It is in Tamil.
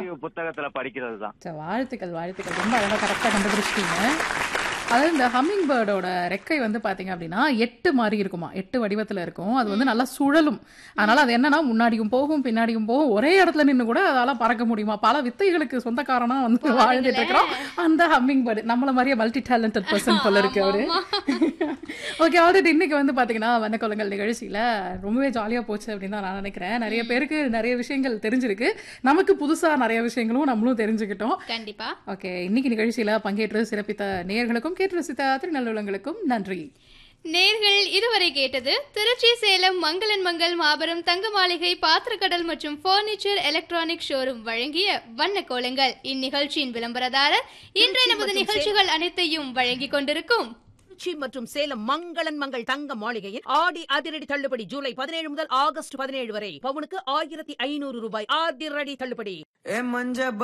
புத்தகத்துல படிக்கிறது தான் சரி, வாழ்த்துக்கள் வாழ்த்துக்கள் ரொம்ப அழகா கரெக்டா கண்டுபிடிச்சிட்டீங்க அதாவது இந்த ஹம்மிங் பேர்டோட ரெக்கை வந்து பாத்தீங்க அப்படின்னா எட்டு மாதிரி இருக்குமா எட்டு வடிவத்துல இருக்கும் அது வந்து நல்லா சுழலும் அதனால அது என்னன்னா முன்னாடியும் போகும் பின்னாடியும் போகும் ஒரே இடத்துல நின்னு கூட அதால பறக்க முடியுமா பல வித்தைகளுக்கு சொந்தக்காரனா வந்து வாழ்ந்துட்டு இருக்கிறோம் அந்த ஹம்மிங் பேர்டு நம்மள மாதிரியே மல்டி டேலண்டட் பர்சன் போல இருக்கு அவரு ஓகே ஆல்ரெடி இன்னைக்கு வந்து பாத்தீங்கன்னா வண்ணக்கோலங்கள் நிகழ்ச்சியில ரொம்பவே ஜாலியா போச்சு அப்படின்னு தான் நான் நினைக்கிறேன் நிறைய பேருக்கு நிறைய விஷயங்கள் தெரிஞ்சிருக்கு நமக்கு புதுசா நிறைய விஷயங்களும் நம்மளும் தெரிஞ்சுக்கிட்டோம் கண்டிப்பா ஓகே இன்னைக்கு நிகழ்ச்சியில பங்கேற்று சிறப்பித்த நேயர்களுக்கும் கேட்டு ரசித்த திருநல்லுலங்களுக்கும் நன்றி நேர்கள் இதுவரை கேட்டது திருச்சி சேலம் மங்களன் மங்கள் மாபெரும் தங்க மாளிகை பாத்திரக்கடல் மற்றும் பர்னிச்சர் எலக்ட்ரானிக் ஷோரூம் வழங்கிய வண்ண கோலங்கள் இந்நிகழ்ச்சியின் விளம்பரதாரர் இன்றைய நமது நிகழ்ச்சிகள் அனைத்தையும் வழங்கிக் கொண்டிருக்கும் திருச்சி மற்றும் சேலம் மங்களன் மங்கள் தங்க மாளிகையில் ஆடி அதிரடி தள்ளுபடி ஜூலை பதினேழு முதல் ஆகஸ்ட் பதினேழு வரை பவுனுக்கு ஆயிரத்தி ஐநூறு ரூபாய் அதிரடி தள்ளுபடி ए मंजा